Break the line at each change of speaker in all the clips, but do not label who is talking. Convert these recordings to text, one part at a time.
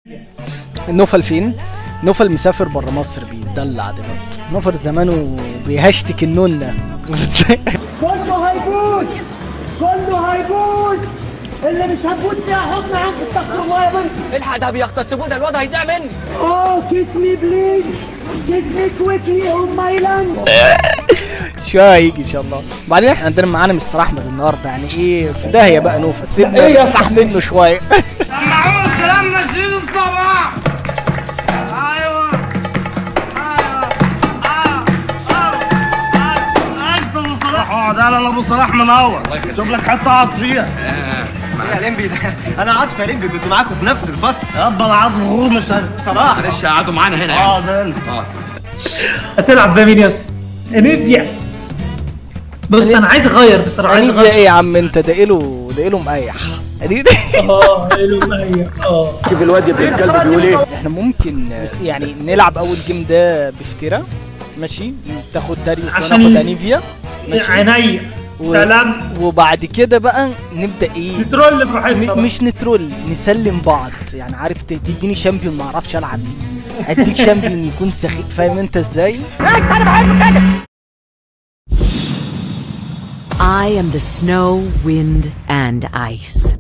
نوفل فين؟ نوفل مسافر بره مصر بيتدلع دلوقتي نوفل زمانه بيهشتك النونة
كله هيبوظ كله هيبوظ اللي مش هتبوظ فيها حضن عنك استغفر الله يا بنت
الحق ده بيغتصبوه ده الواد هيضيع مني
اوه كيس مي بليز كيس مي كويكلي اون ماي لاند
شوية هيجي ان شاء الله بعدين احنا عندنا معانا مستر احمد النهارده يعني ايه في داهية بقى نوفل سيبنا
إيه يا
نفتح منه شوية
سمعوه الكلام نشيد الصباح ايوه ايوه اشطر ابو صلاح اقعد انا ابو صلاح منور شوف لك حته اقعد فيها
يا لمبي ده انا عاطف يا لمبي كنت معاكم في نفس الفصل
يابا العظم غرور مش هن-
بصراحه معلش قعدوا معانا هنا يعني
اقعد هنا
هتلعب بقى مين يا اسطى؟ انيفيا بص انا عايز اغير بصراحه عايز
يعني
اغير
ايه يا عم انت ده ايله ده ايله مقيح يعني
اه حلو معايا اه
شوف الواد ابن الكلب بيقول ايه
احنا ممكن يعني نلعب اول جيم ده بفترة ماشي تاخد داريوس
عشان
وناخد
يس-
انيفيا ماشي
عينيا
و-
سلام
وبعد كده بقى نبدا ايه
نترول براحتنا
م- مش نترول نسلم بعض يعني عارف ت- تديني شامبيون ما اعرفش العب بيه اديك شامبيون يكون سخيف فاهم انت ازاي
I am the snow, wind, and ice.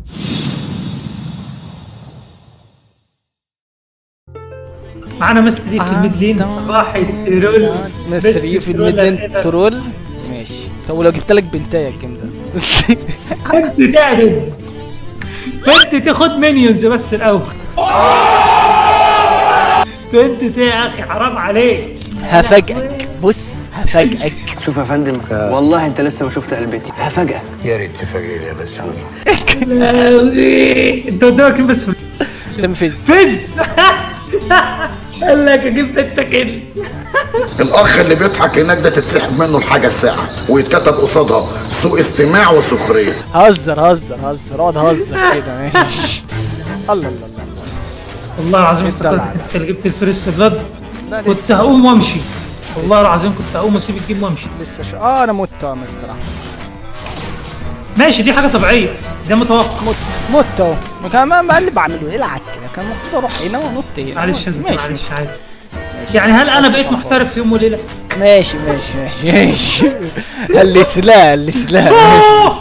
معانا مستر ايه في الميد لين صباح الترول
مستر ايه في الميدلين ترول ماشي طب ولو جبت لك بنتايه الجيم ده
انت تعرف بنت تاخد مينيونز بس الاول بنت يا اخي حرام عليك
هفاجئك بص هفاجئك
شوف يا فندم والله انت لسه ما شفت قلبتي هفاجئك
انت قدامك بس
تنفذ
فز قال لك اجيب بنتك كده
الاخ اللي بيضحك هناك ده تتسحب منه الحاجه الساعه ويتكتب قصادها سوء استماع وسخريه
هزر هزر هزر اقعد هزر كده ماشي الله الله الله
والله العظيم
الدلع
افتكرت
ده.
كنت اللي جبت الفيرست بلاد
لا
كنت
لسه
هقوم وامشي والله العظيم كنت هقوم واسيب الجيم وامشي
لسه شو اه انا مت يا مستر احمد
ماشي دي حاجه طبيعيه ده متوقع
مت مت اهو ما كان ما ما اللي بعمله العب كده كان المفروض اروح هنا وانط هنا
معلش يا دكتور،
ماشي
معلش عادي يعني هل انا بقيت محترف في يوم وليله؟
ماشي ماشي ماشي ماشي الاسلام الاسلام ماشي.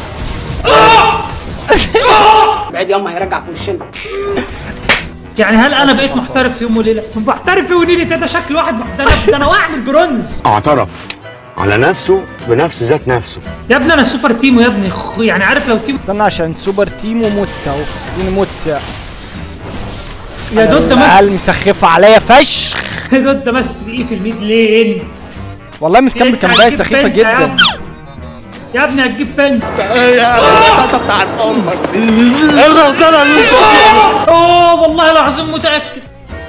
بعيد ياما هيرجع في وشنا
يعني هل انا بقيت محترف في يوم وليله؟ محترف في يوم وليله ده شكل واحد مح- ده انا ده انا واعمل برونز
اعترف على نفسه بنفس ذات نفسه
يا ابني انا سوبر تيمو يا ابني خ- يعني عارف لو تيم
استنى عشان سوبر تيم ومت اهو اديني مت
يا دود ده
العيال
مست
مسخفه عليا فشخ
يا دود ده مست ايه في الميد لين
والله متكمل
انت
كان باقي
هتجيب
سخيفه
بنت يا
جدا
ابني. يا ابني هتجيب بنت اوه والله العظيم متاكد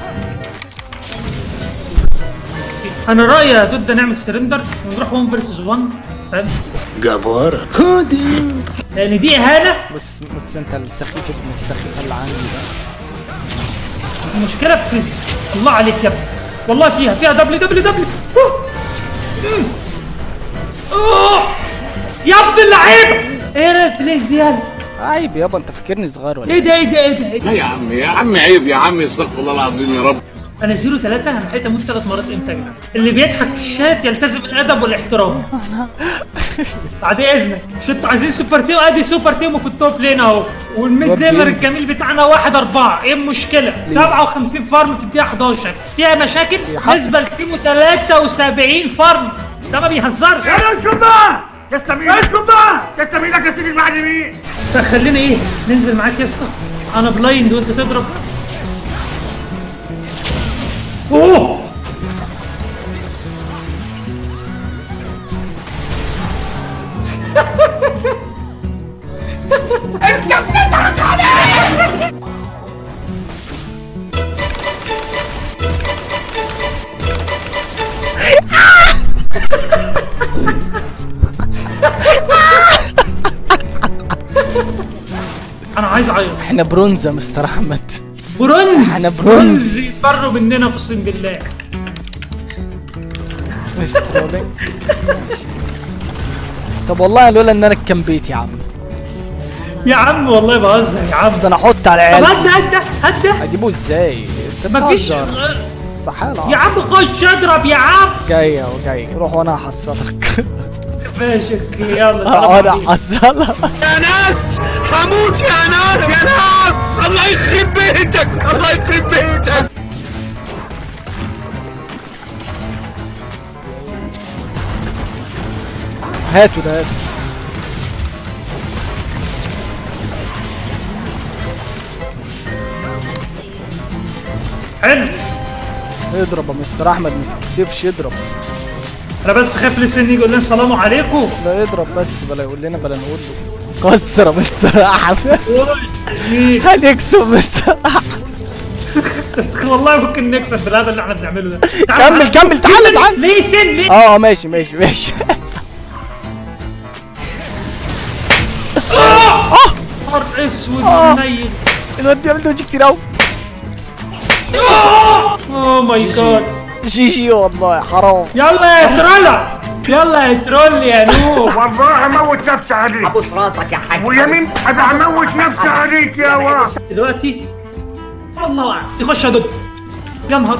انا رايي يا دود ده نعمل سرندر ونروح 1 فيرسز 1 فاهم
جبار
لان دي اهانه
بص بص انت السخيف ابن السخيفه اللي عندي ده
المشكله في فيز الله عليك يا ابني والله فيها فيها دبليو دبليو دبليو أوه. مم. أوه. يا ابن اللعيبه ايه رايك بليز دي يلا
عيب يابا انت فاكرني صغير ولا
ايه ده ايه ده ايه ده, إيه ده؟
يا عم يا عم عيب يا عم استغفر الله العظيم يا رب
انا زيرو ثلاثة انا لحقت اموت ثلاث مرات امتى يا جدعان اللي بيضحك في الشات يلتزم الادب والاحترام بعد اذنك مش انتوا عايزين سوبر تيم ادي سوبر تيم في التوب لين اهو والميد
توب
لينر
لين.
الجميل بتاعنا واحد أربعة ايه المشكلة 57 فارم في الدقيقة 11 فيها مشاكل نسبة لتيمو 73 فارم ده ما بيهزرش
اسكت بقى يستميل اسكت بقى يستميلك يا سيدي المعلمين
فخلينا ايه ننزل معاك يا اسطى انا بلايند وانت تضرب اوه انا عايز اعيط
احنا برونز يا مستر احمد
برونز
احنا برونز.
يتبروا مننا اقسم بالله
مستر ولي. طب والله لولا ان انا كان بيتي يا عم
يا عم والله بهزر يا عم
ده انا احط على
طب
العيال
هدى هدى هدى
اجيبه ازاي انت
مفيش
بتهزر. استحاله
يا عم خش اضرب يا عم
جاي اهو جاي روح وانا هحصلك
ماشي اوكي يلا
اه
سلام
انا هحصلك
يا ناس هموت يا ناس يا ناس الله يخرب بيتك الله يخرب بيتك
هاتوا ده هاتوا
حلو
اضرب يا مستر احمد ما تكسفش اضرب
انا بس خايف لساني يقول لنا السلام عليكم
لا اضرب بس بلا يقول لنا بلا نقول له كسر يا مستر احمد
مين؟
هنكسب مستر
والله ممكن نكسب بالهذا اللي احنا بنعمله ده
كمل كمل تعالى تعالى
ليه سن ليه
اه آه، ماشي ماشي ماشي
نهار اسود
آه.
منيل
الواد بيعمل دوج كتير قوي
اوه ماي جاد
جي جي والله حرام
يلا يا ترولا يلا يا ترول يا نوب
والله اموت نفسي عليك
ابوس راسك يا حاج
ويمين ابقى اموت نفسي عليك يا وا
دلوقتي الله اعلم يخش يا دود يا نهار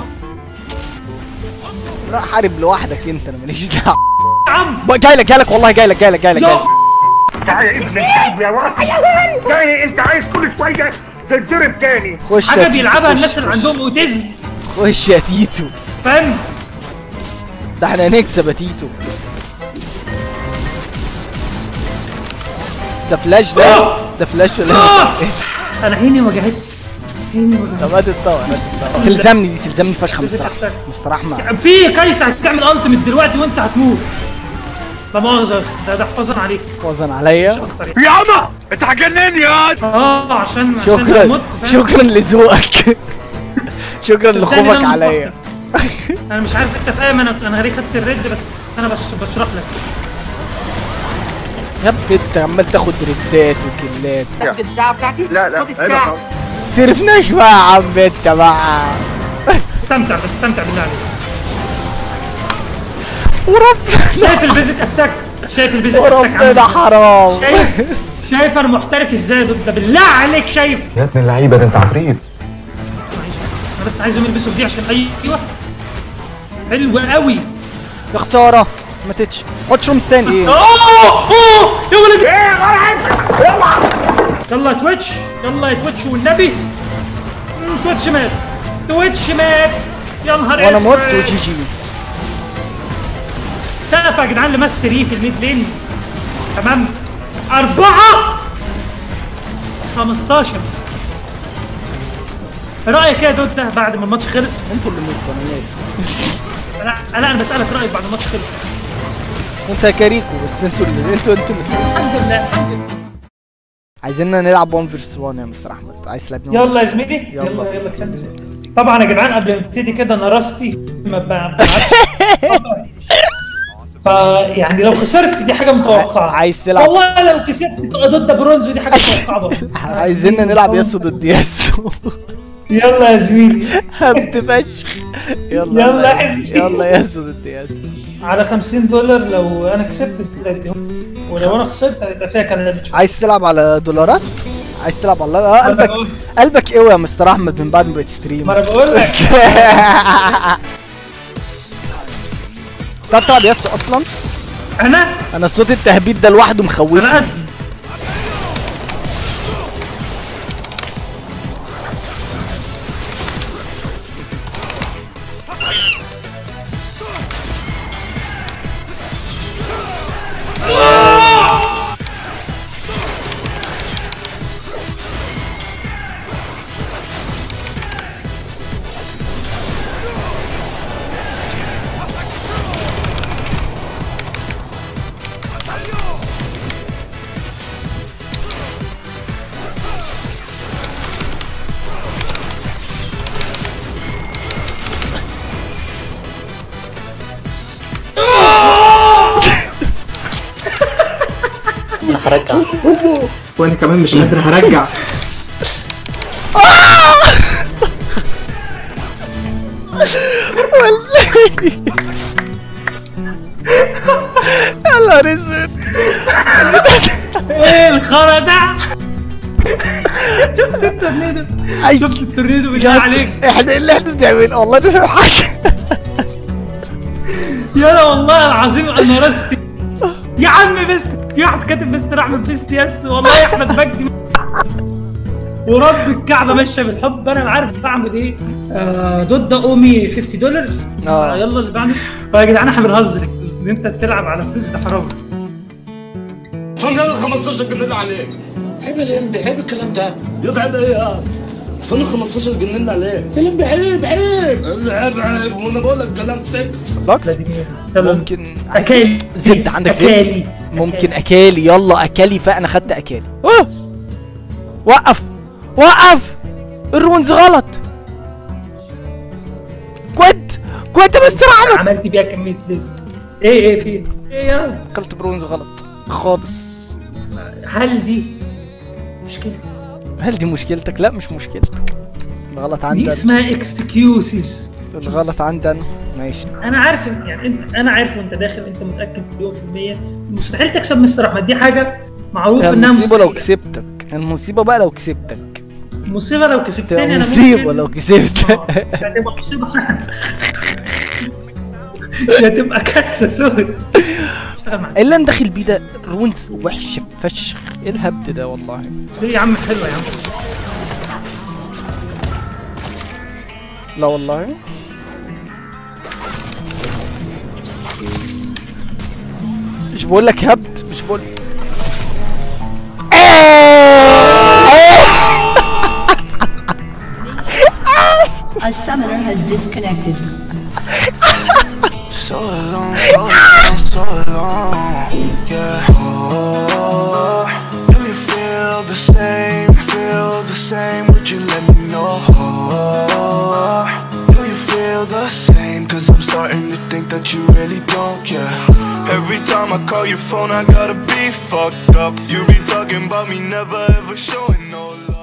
لا حارب لوحدك انت انا ماليش دعوه
يا عم
جاي لك جاي لك والله جاي لك جاي لك جاي لك جاي
يا
لك
تعال يا ابن الكلب يا وا تاني انت عايز كل شويه تتضرب تاني
خش يا
حاجه
تيتو،
بيلعبها
خش،
الناس اللي
خش.
عندهم اوتيزم
خش يا تيتو
فاهم
ده احنا هنكسب يا تيتو ده فلاش ده
آه.
ده فلاش ولا
آه.
إيه؟
انا عيني وجعت عيني وجعت
طب هات الطاقة هات الطاقة تلزمني دي تلزمني فشخ مستر احمد مستر احمد
في كايس هتعمل التيمت دلوقتي وانت هتموت لا مؤاخذة يا اسطى ده ده حفاظا عليك
وزن عليا
اكتر يعني.
يا عم انت هتجنني يا
اه عشان عشان
شكرا
هموت، فاهم؟
شكرا لذوقك شكرا
صدقني
لخوفك
ده
عليا
انا مش عارف انت فاهم انا انا ليه خدت الريد بس انا بش بشرح لك
يا ابني انت عمال تاخد ريدات وكلات
الساعه بتاعتي
لا لا
خد الساعه
تعرفناش بقى يا عم انت بقى
استمتع بس استمتع بالله عليك
وربنا
شايف البيزك اتاك شايف البيزك اتاك
وربنا
عامل
حرام
إزاي؟ شايف شايف انا محترف ازاي يا دود ده بالله عليك شايف
يا ابن اللعيبه ده انت عفريت
انا بس عايزهم يلبسوا دي عشان ايوه حلو قوي
يا خساره ما تتش حط شروم ستاند
بس
ايه
اوه اوه يا ولد يلا يا تويتش يلا يا تويتش والنبي مم، تويتش مات تويتش مات يا نهار
وانا مت
أسود.
وجي جي
سقف يا جدعان لماستري في الميد لين تمام أربعة 15 رأيك ايه يا دود ده بعد ما الماتش خلص؟
انتوا اللي متوا انا مالي
لا لا انا بسألك رأيك بعد الماتش خلص
انت يا كاريكو بس انتوا اللي انتوا انتوا اللي
الحمد لله الحمد لله
عايزيننا نلعب 1 فيرس 1 يا مستر احمد عايز تلعبني
يلا يا زميلي
يلا.
يلا يلا كنسل طبعا يا جدعان قبل ما نبتدي كده انا راستي ما بعرفش ف يعني لو خسرت دي حاجه متوقعه
عايز تلعب
والله لو كسبت تبقى ضد برونز ودي حاجه متوقعه برضه
عايزيننا نلعب ياسو ضد ياسو
يلا يا زميلي
هبت فشخ يلا
يلا
يا
يا
ياسو.
زميلي.
يلا ياسو ضد ياسو
على 50 دولار لو انا كسبت تديهم ولو انا خسرت هيبقى فيها كلام
عايز تلعب على دولارات عايز تلعب على اه قلبك
بقول-
قلبك ايه يا مستر احمد من بعد ما بقيت ستريم
ما انا بقول لك
بتعرف تلعب ياسو اصلا
انا
انا صوت التهبيد ده لوحده
انا
مخوفني
قد
وانا كمان مش قادر هرجع
يا نهار اسود
ايه الخرا ده
أي.
شفت التورنيدو بالله
بجد،
عليك
احنا إيه اللي احنا بنعمله والله ما فاهم حاجه
يا والله العظيم انا رستي يا عم بس في واحد كاتب مستر احمد بيست يس والله يا احمد مجدي ورب الكعبه ماشيه بالحب انا عارف بعمل ايه آه ضد اومي 50 دولار
آه.
آه يلا اللي بعمل يا جدعان احنا بنهزر ان انت تلعب على فلوس ده حرام
فن 15 جنيه عليك
عيب يا لمبي عيب الكلام ده
يتعب ايه يا فن 15 جنيه عليك
يا لمبي عيب عيب
عيب عيب وانا بقول لك كلام سكس
لوكس
يلا
ممكن
اكالي
زبده عندك
اكالي
زبده ممكن اكالي يلا اكالي فانا خدت اكالي أوه. وقف وقف الرونز غلط كنت كنت مستر احمد
عملت بيها كميه ليه ايه ايه في ايه يا
اكلت برونز غلط خالص
هل دي مشكله
هل دي مشكلتك لا مش مشكلتك الغلط
دي
عندي أنا.
اسمها اكسكيوزز
الغلط عندي انا ماشي
انا عارف إن- يعني انت انا عارف وانت داخل انت متاكد مليون في الميه مستحيل تكسب مستر احمد دي حاجه معروف انها
المصيبه لو
مستحيلة.
كسبتك المصيبه بقى لو كسبتك
مصيبه لو كسبتني
تبقى
انا
مصيبه
ممكن-
لو كسبت
آه، هتبقى مصيبه فعلا يا تبقى كارثه سود اشتغل معاك
اللي انا داخل بيه ده رونز وحش فشخ ايه الهبد ده والله
ليه يا عم حلوه يا عم
لا والله مش بقول لك هبد مش بقول
A summoner has disconnected.
So long, so long, so long, yeah. Oh, do you feel the same? Feel the same? Would you let me know? Do you feel the same? Cause I'm starting to think that you really don't, yeah. Every time I call your phone, I gotta be fucked up. You be talking about me, never ever showing no love.